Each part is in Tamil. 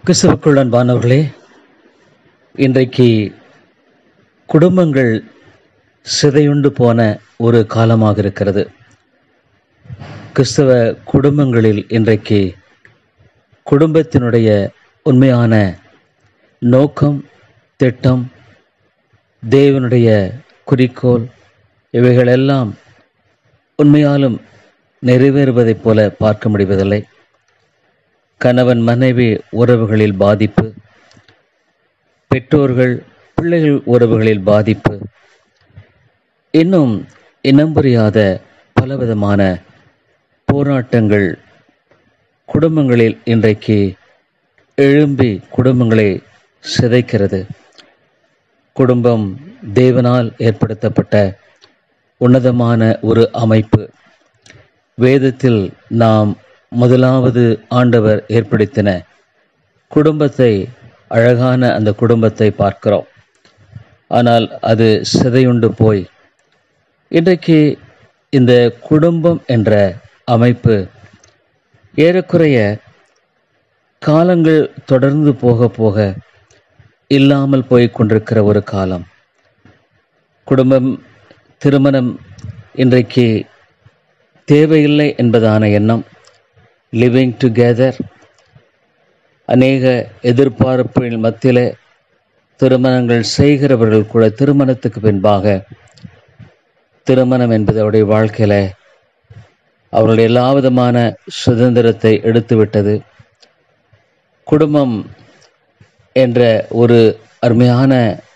கிறிஸ்துவுக்குள் அன்பானவர்களே இன்றைக்கு குடும்பங்கள் சிதையுண்டு போன ஒரு காலமாக இருக்கிறது கிறிஸ்தவ குடும்பங்களில் இன்றைக்கு குடும்பத்தினுடைய உண்மையான நோக்கம் திட்டம் தேவனுடைய குறிக்கோள் இவைகளெல்லாம் உண்மையாலும் நிறைவேறுவதைப் போல பார்க்க முடிவதில்லை கணவன் மனைவி உறவுகளில் பாதிப்பு பெற்றோர்கள் பிள்ளைகள் உறவுகளில் பாதிப்பு இன்னும் இனம் புரியாத பலவிதமான போராட்டங்கள் குடும்பங்களில் இன்றைக்கு எழும்பி குடும்பங்களை சிதைக்கிறது குடும்பம் தேவனால் ஏற்படுத்தப்பட்ட உன்னதமான ஒரு அமைப்பு வேதத்தில் நாம் முதலாவது ஆண்டவர் ஏற்படுத்தின குடும்பத்தை அழகான அந்த குடும்பத்தை பார்க்கிறோம் ஆனால் அது சிதையுண்டு போய் இன்றைக்கு இந்த குடும்பம் என்ற அமைப்பு ஏறக்குறைய காலங்கள் தொடர்ந்து போக போக இல்லாமல் போய் கொண்டிருக்கிற ஒரு காலம் குடும்பம் திருமணம் இன்றைக்கு தேவையில்லை என்பதான எண்ணம் லிவிங் டுகெதர் அநேக எதிர்பார்ப்புகள் மத்தியில் திருமணங்கள் செய்கிறவர்கள் கூட திருமணத்துக்கு பின்பாக திருமணம் என்பது அவருடைய வாழ்க்கையில் அவருடைய எல்லா விதமான சுதந்திரத்தை எடுத்துவிட்டது குடும்பம் என்ற ஒரு அருமையான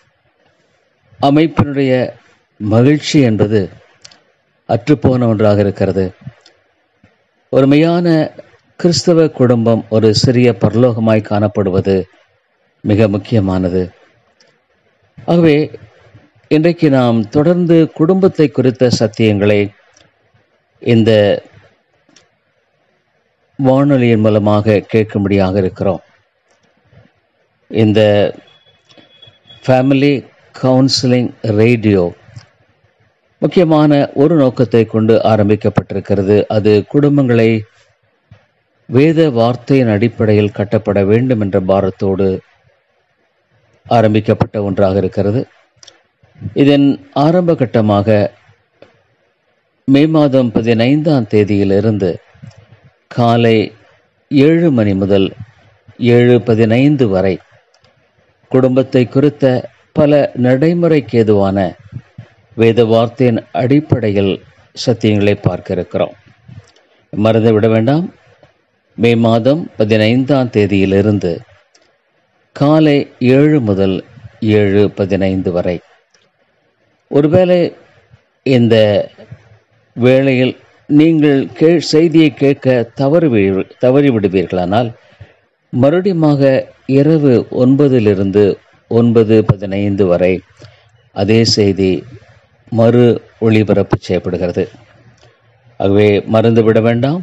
அமைப்பினுடைய மகிழ்ச்சி என்பது அற்றுப்போன ஒன்றாக இருக்கிறது ஒரு மெய்யான கிறிஸ்தவ குடும்பம் ஒரு சிறிய பரலோகமாய் காணப்படுவது மிக முக்கியமானது ஆகவே இன்றைக்கு நாம் தொடர்ந்து குடும்பத்தை குறித்த சத்தியங்களை இந்த வானொலியின் மூலமாக கேட்கும்படியாக இருக்கிறோம் இந்த ஃபேமிலி கவுன்சிலிங் ரேடியோ முக்கியமான ஒரு நோக்கத்தை கொண்டு ஆரம்பிக்கப்பட்டிருக்கிறது அது குடும்பங்களை வேத வார்த்தையின் அடிப்படையில் கட்டப்பட வேண்டும் என்ற பாரத்தோடு ஆரம்பிக்கப்பட்ட ஒன்றாக இருக்கிறது இதன் ஆரம்ப கட்டமாக மே மாதம் பதினைந்தாம் தேதியிலிருந்து காலை ஏழு மணி முதல் ஏழு பதினைந்து வரை குடும்பத்தை குறித்த பல நடைமுறைக்கு ஏதுவான வேத வார்த்தையின் அடிப்படையில் சத்தியங்களை பார்க்க இருக்கிறோம் மறந்து விட வேண்டாம் மே மாதம் பதினைந்தாம் தேதியிலிருந்து காலை ஏழு முதல் ஏழு பதினைந்து வரை ஒருவேளை இந்த வேளையில் நீங்கள் கே செய்தியை கேட்க தவறு வி- தவறி விடுவீர்களானால் மறுபடியுமாக இரவு ஒன்பதிலிருந்து ஒன்பது பதினைந்து வரை அதே செய்தி மறு ஒளிபரப்பு செய்யப்படுகிறது ஆகவே மறந்து விட வேண்டாம்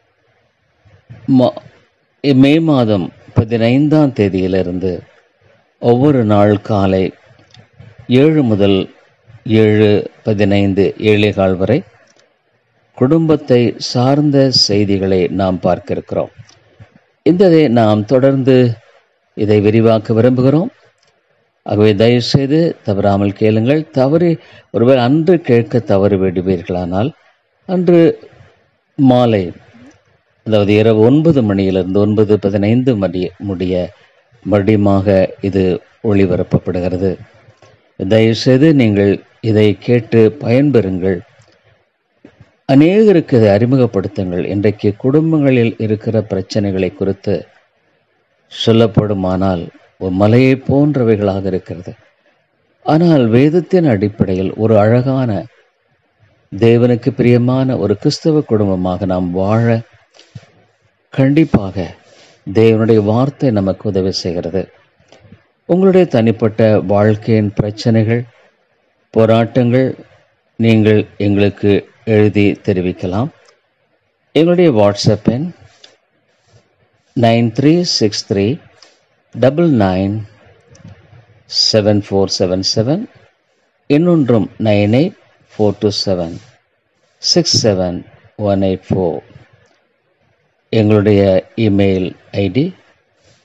ம- மே மாதம் பதினைந்தாம் தேதியிலிருந்து ஒவ்வொரு நாள் காலை ஏழு முதல் ஏழு பதினைந்து ஏழே கால் வரை குடும்பத்தை சார்ந்த செய்திகளை நாம் பார்க்க இருக்கிறோம் இதை நாம் தொடர்ந்து இதை விரிவாக்க விரும்புகிறோம் ஆகவே தயவுசெய்து தவறாமல் கேளுங்கள் தவறி ஒருவேளை அன்று கேட்க தவறு விடுவீர்களானால் அன்று மாலை அதாவது இரவு ஒன்பது மணியிலிருந்து ஒன்பது பதினைந்து மணி முடிய மறுபடியுமாக இது ஒளிபரப்பப்படுகிறது தயவுசெய்து நீங்கள் இதை கேட்டு பயன்பெறுங்கள் அநேகருக்கு இதை அறிமுகப்படுத்துங்கள் இன்றைக்கு குடும்பங்களில் இருக்கிற பிரச்சனைகளை குறித்து சொல்லப்படுமானால் ஒரு மலையை போன்றவைகளாக இருக்கிறது ஆனால் வேதத்தின் அடிப்படையில் ஒரு அழகான தேவனுக்கு பிரியமான ஒரு கிறிஸ்தவ குடும்பமாக நாம் வாழ கண்டிப்பாக தேவனுடைய வார்த்தை நமக்கு உதவி செய்கிறது உங்களுடைய தனிப்பட்ட வாழ்க்கையின் பிரச்சனைகள் போராட்டங்கள் நீங்கள் எங்களுக்கு எழுதி தெரிவிக்கலாம் எங்களுடைய வாட்ஸ்அப் எண் nine three six three double nine seven four seven seven இன்னொன்றும் nine eight four two seven six seven one eight four எங்களுடைய email ID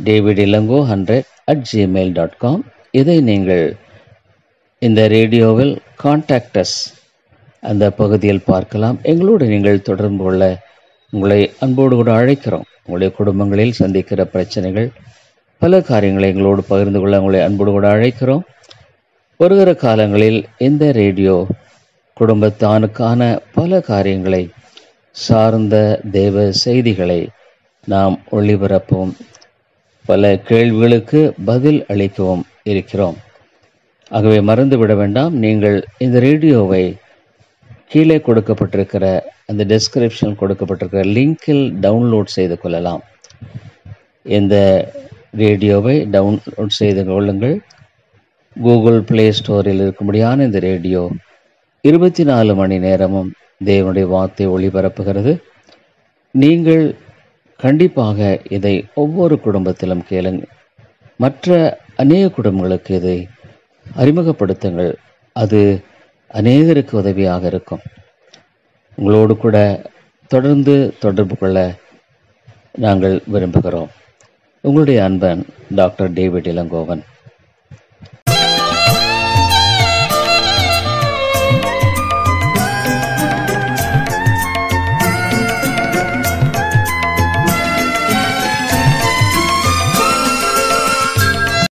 David Ilango hundred at Gmail dot com இதை நீங்கள் இந்த ரேடியோவில் கான்டாக்டஸ் அந்த பகுதியில் பார்க்கலாம் எங்களோடு நீங்கள் தொடர்பு கொள்ள உங்களை அன்போடு கூட அழைக்கிறோம் உங்களுடைய குடும்பங்களில் சந்திக்கிற பிரச்சனைகள் பல காரியங்களை எங்களோடு பகிர்ந்து கொள்ள உங்களை அன்போடு கூட அழைக்கிறோம் வருகிற காலங்களில் இந்த ரேடியோ குடும்பத்தானுக்கான பல காரியங்களை சார்ந்த தேவ செய்திகளை நாம் ஒளிபரப்பவும் பல கேள்விகளுக்கு பதில் அளிக்கவும் இருக்கிறோம் ஆகவே மறந்துவிட வேண்டாம் நீங்கள் இந்த ரேடியோவை கீழே கொடுக்கப்பட்டிருக்கிற அந்த டெஸ்கிரிப்ஷன் கொடுக்கப்பட்டிருக்கிற லிங்கில் டவுன்லோட் செய்து கொள்ளலாம் இந்த ரேடியோவை டவுன்லோட் செய்து கொள்ளுங்கள் கூகுள் ப்ளே ஸ்டோரில் இருக்கும்படியான இந்த ரேடியோ இருபத்தி நாலு மணி நேரமும் தேவனுடைய வார்த்தை ஒளிபரப்புகிறது நீங்கள் கண்டிப்பாக இதை ஒவ்வொரு குடும்பத்திலும் கேளுங்க மற்ற அநேக குடும்பங்களுக்கு இதை அறிமுகப்படுத்துங்கள் அது அநேகருக்கு உதவியாக இருக்கும் உங்களோடு கூட தொடர்ந்து தொடர்பு கொள்ள நாங்கள் விரும்புகிறோம் உங்களுடைய அன்பன் டாக்டர் டேவிட் இளங்கோவன்